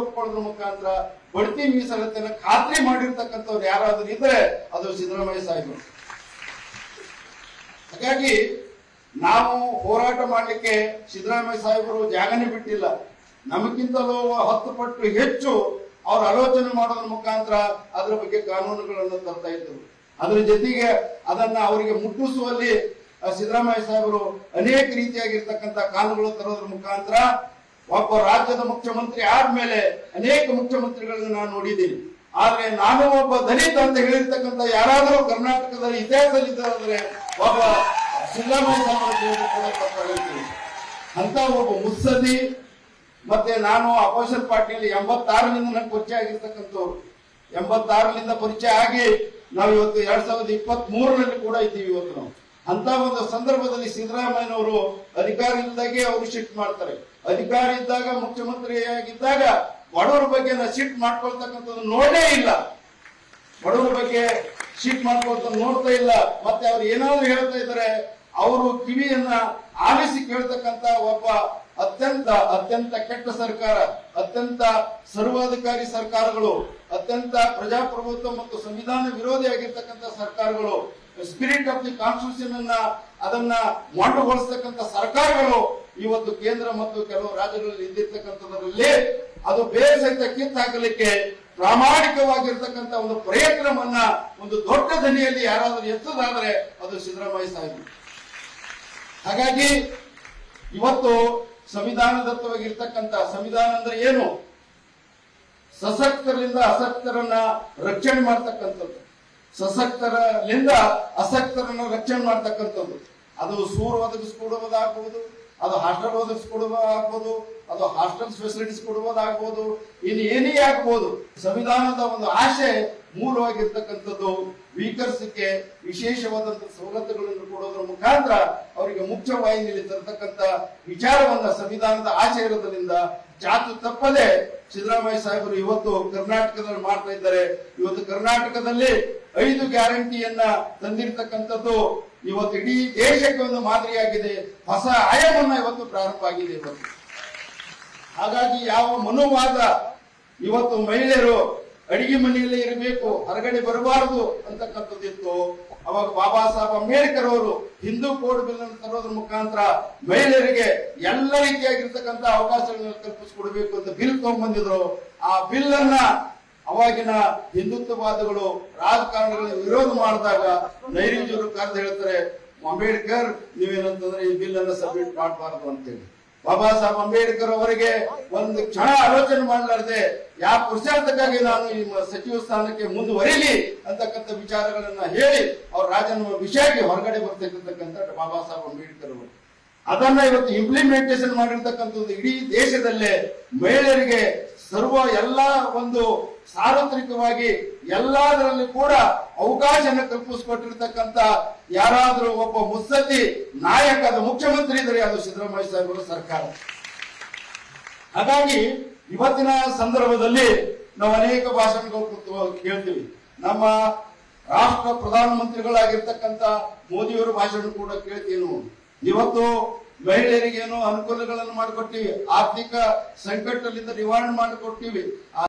ಒಪ್ಕೊಳ್ಳೋದ್ರ ಮುಖಾಂತರ ಬಡ್ತಿ ಮೀಸಲಾತಿಯನ್ನು ಖಾತ್ರಿ ಮಾಡಿರ್ತಕ್ಕಂಥವ್ರು ಯಾರಾದ್ರೂ ಇದ್ರೆ ಅದು ಸಿದ್ದರಾಮಯ್ಯ ಸಾಹೇಬರು ಹಾಗಾಗಿ ನಾವು ಹೋರಾಟ ಮಾಡಲಿಕ್ಕೆ ಸಿದ್ದರಾಮಯ್ಯ ಸಾಹೇಬರು ಜಾಗನೇ ಬಿಟ್ಟಿಲ್ಲ ನಮಗಿಂತಲೂ ಹತ್ತು ಪಟ್ಟು ಹೆಚ್ಚು ಅವ್ರು ಆಲೋಚನೆ ಮಾಡೋದ್ರ ಮುಖಾಂತರ ಅದರ ಬಗ್ಗೆ ಕಾನೂನುಗಳನ್ನು ತರ್ತಾ ಇದ್ರು ಅದರ ಜೊತೆಗೆ ಅದನ್ನ ಅವರಿಗೆ ಮುಟ್ಟಿಸುವಲ್ಲಿ ಆ, ಸಿದ್ದರಾಮಯ್ಯ ಸಾಹೇಬರು ಅನೇಕ ರೀತಿಯಾಗಿರ್ತಕ್ಕಂಥ ಕಾನೂನುಗಳು ತರೋದ್ರ ಮುಖಾಂತರ ಒಬ್ಬ ರಾಜ್ಯದ ಮುಖ್ಯಮಂತ್ರಿ ಆದ್ಮೇಲೆ ಅನೇಕ ಮುಖ್ಯಮಂತ್ರಿಗಳನ್ನ ನಾನು ನೋಡಿದ್ದೀನಿ ಆದ್ರೆ ನಾನು ಒಬ್ಬ ದಲಿತ ಅಂತ ಹೇಳಿರ್ತಕ್ಕಂಥ ಯಾರಾದರೂ ಕರ್ನಾಟಕದ ಇತಿಹಾಸದಲ್ಲಿ ಇದ್ದಾದ್ರೆ ಒಬ್ಬ ಸಿದ್ದರಾಮಯ್ಯ ಸಾಹೇಬರು ಕೂಡ ತಪ್ಪಾಗಿರ್ತೀನಿ ಅಂತ ಒಬ್ಬ ಮುತ್ಸದಿ ಮತ್ತೆ ನಾನು ಅಪೋಸಿಷನ್ ಪಾರ್ಟಿಯಲ್ಲಿ ಎಂಬತ್ತಾರರಿಂದ ನನಗೆ ಪರಿಚಯ ಆಗಿರ್ತಕ್ಕಂಥವ್ರು ಎಂಬತ್ತಾರರಿಂದ ಪರಿಚಯ ಆಗಿ ನಾವು ಇವತ್ತು ಎರಡ್ ಸಾವಿರದ ಇಪ್ಪತ್ತ್ ಮೂರರಲ್ಲಿ ಕೂಡ ಇದ್ದೀವಿ ಇವತ್ತು ನಾವು ಅಂತ ಒಂದು ಸಂದರ್ಭದಲ್ಲಿ ಸಿದ್ದರಾಮಯ್ಯನವರು ಅಧಿಕಾರ ಇಲ್ದಾಗೆ ಅವರು ಶಿಫ್ಟ್ ಮಾಡ್ತಾರೆ ಅಧಿಕಾರ ಇದ್ದಾಗ ಮುಖ್ಯಮಂತ್ರಿಯಾಗಿದ್ದಾಗ ಬಡವರ ಬಗ್ಗೆ ನಾ ಶಿಫ್ಟ್ ಮಾಡ್ಕೊಳ್ತಕ್ಕಂಥದ್ದು ನೋಡೇ ಇಲ್ಲ ಬಡವರ ಬಗ್ಗೆ ಶೀಟ್ ಮಾಡ್ಕೊಳ್ತಾ ನೋಡ್ತಾ ಇಲ್ಲ ಮತ್ತೆ ಅವ್ರು ಏನಾದ್ರು ಹೇಳ್ತಾ ಇದ್ದಾರೆ ಅವರು ಕಿವಿಯನ್ನ ಆಲಿಸಿ ಕೇಳ್ತಕ್ಕಂತ ಒಬ್ಬ ಅತ್ಯಂತ ಅತ್ಯಂತ ಕೆಟ್ಟ ಸರ್ಕಾರ ಅತ್ಯಂತ ಸರ್ವಾಧಿಕಾರಿ ಸರ್ಕಾರಗಳು ಅತ್ಯಂತ ಪ್ರಜಾಪ್ರಭುತ್ವ ಮತ್ತು ಸಂವಿಧಾನ ವಿರೋಧಿ ಆಗಿರ್ತಕ್ಕಂಥ ಸರ್ಕಾರಗಳು ಸ್ಪಿರಿಟ್ ಆಫ್ ದಿ ಕಾನ್ಸ್ಟಿಟ್ಯೂಷನ್ ಅನ್ನ ಅದನ್ನ ಮೊಂಡುಗೊಳಿಸ್ತಕ್ಕಂಥ ಸರ್ಕಾರಗಳು ಇವತ್ತು ಕೇಂದ್ರ ಮತ್ತು ಕೆಲವು ರಾಜ್ಯಗಳಲ್ಲಿ ಇದ್ದಿರ್ತಕ್ಕಂಥದ್ರಲ್ಲಿ ಅದು ಬೇರೆ ಸಹಿತ ಕಿತ್ತು ಹಾಕಲಿಕ್ಕೆ ಪ್ರಾಮಾಣಿಕವಾಗಿರ್ತಕ್ಕಂಥ ಒಂದು ಪ್ರಯತ್ನವನ್ನ ಒಂದು ದೊಡ್ಡ ದನಿಯಲ್ಲಿ ಯಾರಾದರೂ ಎತ್ತದಾದ್ರೆ ಅದು ಸಿದ್ದರಾಮಯ್ಯ ಸಾಹೇಬರು ಹಾಗಾಗಿ ಇವತ್ತು ಸಂವಿಧಾನದತ್ತವಾಗಿರ್ತಕ್ಕಂಥ ಸಂವಿಧಾನ ಅಂದ್ರೆ ಏನು ಸಶಕ್ತರಿಂದ ಅಸಕ್ತರನ್ನ ರಕ್ಷಣೆ ಮಾಡ್ತಕ್ಕಂಥದ್ದು ಸಶಕ್ತರಲಿಂದ ಅಸಕ್ತರನ್ನ ರಕ್ಷಣೆ ಮಾಡ್ತಕ್ಕಂಥದ್ದು ಅದು ಸೂರು ಒದಗಿಸ್ಕೊಡುವುದಾಗ್ಬೋದು ಅದು ಹಾಸ್ಟೆಲ್ ಒದಗಿಸ್ಕೊಡುವುದಾಗ್ಬೋದು ಅದು ಹಾಸ್ಟೆಲ್ ಫೆಸಿಲಿಟೀಸ್ ಕೊಡುವುದಾಗ್ಬೋದು ಇನ್ನು ಏನೇ ಆಗ್ಬೋದು ಸಂವಿಧಾನದ ಒಂದು ಆಶೆ ಮೂಲವಾಗಿರ್ತಕ್ಕಂಥದ್ದು ವೀಕರ್ಸ್ಗೆ ವಿಶೇಷವಾದಂತಹ ಸವಲತ್ತುಗಳನ್ನು ಕೊಡೋದ್ರ ಮುಖಾಂತರ ಅವರಿಗೆ ಮುಖ್ಯವಾಹಿನಿಯಲ್ಲಿ ತರತಕ್ಕಂತ ವಿಚಾರವನ್ನ ಸಂವಿಧಾನದ ಆಶೆ ಇರೋದ್ರಿಂದ ಚಾಚು ತಪ್ಪದೆ ಸಿದ್ದರಾಮಯ್ಯ ಸಾಹೇಬರು ಇವತ್ತು ಕರ್ನಾಟಕದಲ್ಲಿ ಮಾಡ್ತಾ ಇದ್ದಾರೆ ಇವತ್ತು ಕರ್ನಾಟಕದಲ್ಲಿ ಐದು ಗ್ಯಾರಂಟಿಯನ್ನ ತಂದಿರತಕ್ಕಂಥದ್ದು ಇವತ್ತು ಇಡೀ ದೇಶಕ್ಕೆ ಒಂದು ಮಾದರಿಯಾಗಿದೆ ಹೊಸ ಆಯಾಮನ್ನ ಇವತ್ತು ಪ್ರಾರಂಭ ಆಗಿದೆ ಇವತ್ತು ಹಾಗಾಗಿ ಯಾವ ಮನೋವಾದ ಇವತ್ತು ಮಹಿಳೆಯರು ಅಡಿಗೆ ಮನೆಯಲ್ಲೇ ಇರಬೇಕು ಹೊರಗಡೆ ಬರಬಾರದು ಅಂತಕ್ಕಂಥದ್ದಿತ್ತು ಅವಾಗ ಬಾಬಾ ಸಾಹೇಬ್ ಅಂಬೇಡ್ಕರ್ ಅವರು ಹಿಂದೂ ಕೋಡ್ ಬಿಲ್ ಅನ್ನು ತರೋದ್ರ ಮುಖಾಂತರ ಮಹಿಳೆಯರಿಗೆ ಎಲ್ಲ ರೀತಿಯಾಗಿರ್ತಕ್ಕಂಥ ಅವಕಾಶಗಳನ್ನು ಕಲ್ಪಿಸಿಕೊಡ್ಬೇಕು ಅಂತ ಬಿಲ್ ತಗೊಂಡ್ಬಂದಿದ್ರು ಆ ಬಿಲ್ ಅನ್ನ ಅವಾಗಿನ ಹಿಂದುತ್ವವಾದಿಗಳು ರಾಜಕಾರಣಿಗಳ ವಿರೋಧ ಮಾಡಿದಾಗ ನೈರಿಜರು ಕರೆದು ಹೇಳ್ತಾರೆ ಅಂಬೇಡ್ಕರ್ ನೀವೇನಂತಂದ್ರೆ ಈ ಬಿಲ್ ಅನ್ನ ಸಬ್ಮಿಟ್ ಮಾಡಬಾರದು ಅಂತೇಳಿ ಬಾಬಾ ಸಾಹೇಬ್ ಅಂಬೇಡ್ಕರ್ ಅವರಿಗೆ ಒಂದು ಕ್ಷಣ ಆಲೋಚನೆ ಮಾಡಲಾರದೆ ಯಾವ ಪುರುಷಾರ್ಥಕ್ಕಾಗಿ ನಾನು ಈ ಮ- ಸಚಿವ ಸ್ಥಾನಕ್ಕೆ ಮುಂದುವರಿಲಿ ಅಂತಕ್ಕಂಥ ವಿಚಾರಗಳನ್ನ ಹೇಳಿ ಅವ್ರ ರಾಜನ ವಿಷಯಕ್ಕೆ ಹೊರಗಡೆ ಬರ್ತಕ್ಕಂಥ ಬಾಬಾ ಸಾಹೇಬ್ ಅಂಬೇಡ್ಕರ್ ಅವರು ಅದನ್ನ ಇವತ್ತು ಇಂಪ್ಲಿಮೆಂಟೇಷನ್ ಮಾಡಿರ್ತಕ್ಕಂಥದ್ದು ಇಡೀ ದೇಶದಲ್ಲೇ ಮಹಿಳೆಯರಿಗೆ ಸರ್ವ ಎಲ್ಲಾ ಒಂದು ಸಾರ್ವತ್ರಿಕವಾಗಿ ಎಲ್ಲದರಲ್ಲಿ ಕೂಡ ಅವಕಾಶನ ಕಲ್ಪಿಸಿಕೊಟ್ಟಿರ್ತಕ್ಕಂಥ ಯಾರಾದ್ರೂ ಒಬ್ಬ ಮುತ್ಸದ್ದಿ ನಾಯಕ ಅದು ಮುಖ್ಯಮಂತ್ರಿ ಇದ್ರೆ ಅದು ಸಿದ್ದರಾಮಯ್ಯ ಸಾಹೇಬರ ಸರ್ಕಾರ ಹಾಗಾಗಿ ಇವತ್ತಿನ ಸಂದರ್ಭದಲ್ಲಿ ನಾವು ಅನೇಕ ಭಾಷಣಗಳು ಕೂತು ಕೇಳ್ತೀವಿ ನಮ್ಮ ರಾಷ್ಟ್ರ ಪ್ರಧಾನಮಂತ್ರಿಗಳಾಗಿರ್ತಕ್ಕಂಥ ಮೋದಿಯವರ ಭಾಷಣ ಕೂಡ ಕೇಳ್ತೀವಿ ನಾವು ಇವತ್ತು ಮಹಿಳೆಯರಿಗೇನು ಅನುಕೂಲಗಳನ್ನು ಮಾಡಿಕೊಟ್ಟಿವಿ ಆರ್ಥಿಕ ಸಂಕಟದಿಂದ ನಿವಾರಣೆ ಮಾಡಿಕೊಟ್ಟಿವಿ